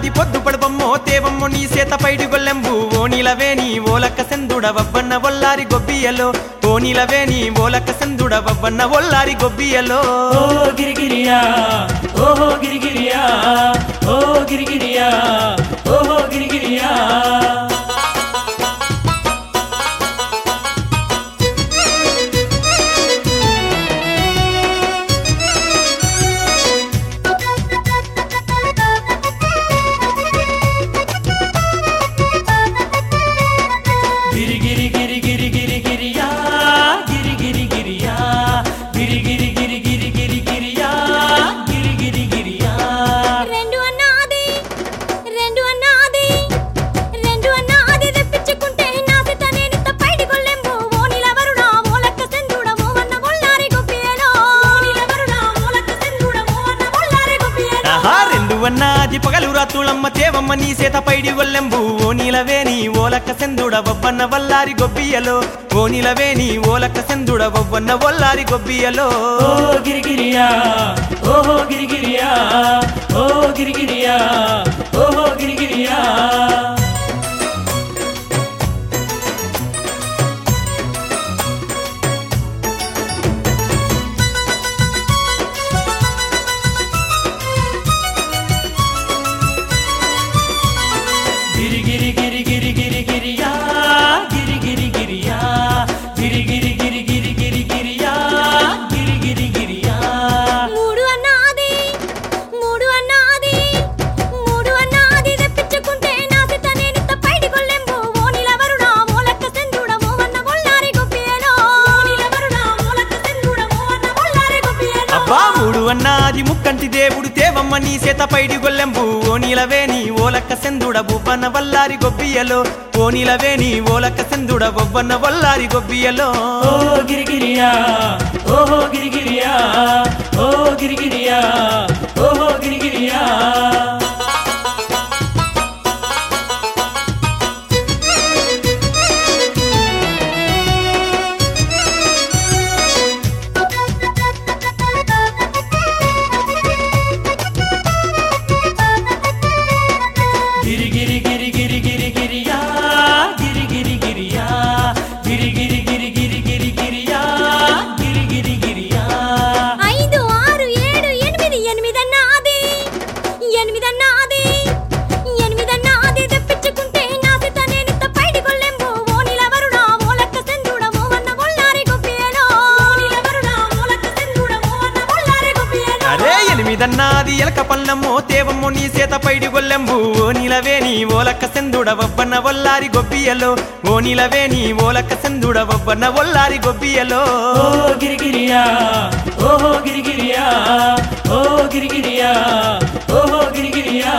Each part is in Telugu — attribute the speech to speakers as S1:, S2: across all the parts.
S1: అన్నది పొద్దు పడబమ్మో తేవమ్మో నీ సేత పైడి గొల్లెంబు ఓనిలవేని ఓలక్క సెందుడ వవ్వన్న ఒల్లారి గొబ్బియలో ఓనిలవేని ఓలక్క సెందుడ వవ్వన్న ఒల్లారి గొబ్బియలో
S2: ఓ గిరిగిరియా ఓహో గిరిగిరియా ఓ గిరిగిరియా ఓహో గిరిగిరియా గిరి గిరి గిరి గిరి గిరి గిరియా గిరి గిరి గిరియా గిరి గిరి గిరి గిరి గిరి గిరియా గిరి గిరి గిరియా
S3: రెండు అన్నాది రెండు అన్నాది రెండు అన్నాది తెప్పించుకుంటే నాసి తనేనిత పైడి గొల్లెంబు ఓనిలవరుడా మూలక్క సెందుడ మూవన్న బొల్లారి గొప్పియలో ఓనిలవరుడా మూలక్క సెందుడ మూవన్న బొల్లారి గొప్పియలో
S1: ఆహా రెండు అన్నది పగలు రాతులమ్మ తేవమ్మ నీ సేత పైడి గొల్లెంబు ఓనిలవేని ఓలక్క సెందుడ వవ్వన్న వల్లారి గొబ్బియలో ఓనిలవేని ఓలక్క సెందుడ వవ్వన్న ఒల్లారి గొబ్బియలో
S2: ఓ గిరి గిరియా ఓహో గిరి గిరియా ఓ గిరి గిరియా ఓహో గిరి గిరియా గిరి గిరి గిరి గిరి గిరి గిరియా గిరి గిరి గిరియా గిరి గిరి గిరి గిరి గిరి గిరియా గిరి గిరి గిరియా
S3: మూడు అన్నాది మూడు అన్నాది మూడు అన్నాది తెప్పించుకుంటే నాసి తనేనిత పైడి గొల్లెంబు ఓనిలవరుడా మూలక్క సెందుడ మూవన్న బొల్లారి గొప్పియలో ఓనిలవరుడా మూలక్క సెందుడ మూవన్న బొల్లారి గొప్పియలో
S1: అబ్బా మూడు అన్నది ముక్కంటి దేవుడు తేవమ్మ నీ సేత పైడి గొల్లెంబు ఓనిలవేని ఓలక్క సెందుడ బువ్వన్న వల్లారి గొబ్బియలో ఓనిలవేని ఓలక్క సెందుడ బొవ్వన్న వల్లారి గొబ్బియలో
S2: ఓ గిరి గిరియా ఓహో గిరి గిరియా ఓ గిరి గిరియా ఓహో గిరి గిరియా గిరి గిరి గిరి గిరి గిరి గిరియా గిరి గిరి గిరియా గిరి గిరి గిరి గిరి గిరి గిరియా గిరి గిరి గిరియా
S3: ఐదు ఆరు ఏడు ఎనిమిది ఎనిమిదన్నాది ఎనిమిదన్నాది ఎనిమిదన్నాది తెప్పించుకుంటే నాసి తనేనిత పైడి గొల్లెంబు ఓనిలవరుడా మూలక్క సెందుడ మూవన్న బొల్లారి గొప్పియలో ఓనిలవరుడా మూలక్క సెందుడ మూవన్న బొల్లారి గొప్పియలో
S1: అరే ఎనిమిదన్నది ఎలక పల్లమ్మో తేవమ్మో నీ సేత పైడి గొల్లెంబు ఓనిలవేని ఓలక్క సెందుడ వవ్వన్న వల్లారి గొబ్బియలో ఓనిలవేని ఓలక్క సెందుడ వవ్వన్న వల్లారి గొబ్బియలో
S2: ఓ గిరి గిరియా ఓహో గిరి గిరియా ఓ గిరి గిరియా ఓహో గిరి గిరియా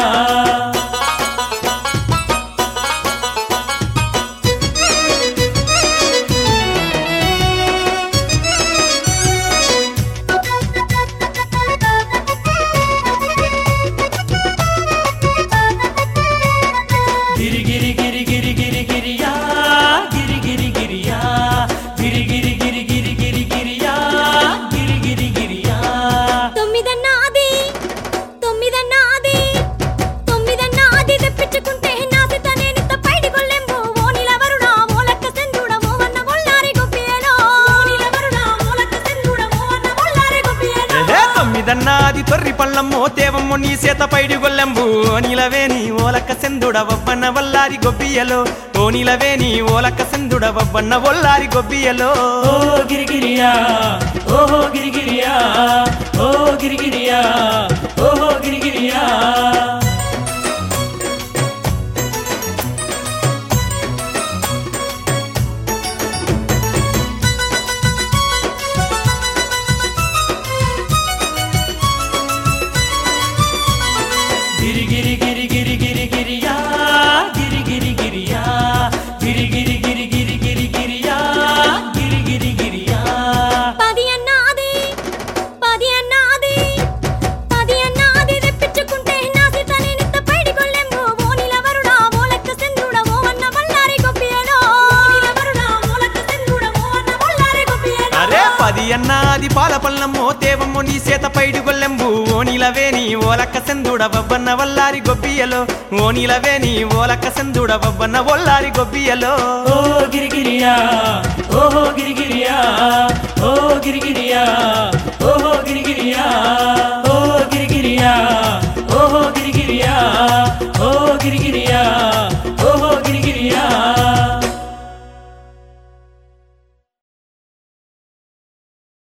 S2: గిరి గిరి గిరి గిరి గిరి గిరియా గిరి గిరి గిరియా గిరి గిరి గిరి గిరి గిరి గిరియా గిరి గిరి గిరియా
S3: తొమ్మిదన్నాది తొమ్మిదన్నాది తొమ్మిదన్నాది తెప్పించుకుంటే నాసి తనేనిత పైడి గొల్లెంబు ఓనిలవరుడా మూలక్క సెందుడ మూవన్న బొల్లారి గొప్పియలో ఓనిలవరుడా మూలక్క సెందుడ మూవన్న బొల్లారి గొప్పియలో
S1: ఏహే తొమ్మిదన్నది తొర్రి పల్లమ్మో తేవమ్మో నీ సేత పైడి గొల్లెంబు ఓనిలవేని ఓలక్క సెందుడ వవ్వన్న వల్లారి గొబ్బియలో ఓనిలవేని ఓలక్క సెందుడ వవ్వన్న వల్లారి గొబ్బియలో
S2: ఓ గిరి గిరియా ఓహో గిరి గిరియా ఓ గిరి గిరియా ఓహో గిరి గిరియా గిరి గిరి గిరి గిరి గిరి గిరియా గిరి గిరి గిరియా గిరి గిరి గిరి గిరి గిరి గిరియా గిరి గిరి గిరియా
S3: పది అన్నాది పది అన్నాది పది అన్నాది తెప్పించుకుంటే నాసి తనే
S1: ఆది అన్నాది పాల పల్లమ్మో తేవమ్మో నీ చేత పైడి గొల్లెంబు ఓనిలవేని ఓలక్క సెందుడ బొబ్బన్న వల్లారి గొబ్బియలో ఓనిలవేని ఓలక్క సెందుడ బొబ్బన్న వల్లారి గొబ్బియలో
S2: ఓ గిరిగిరియా ఓహో గిరిగిరియా ఓ గిరిగిరియా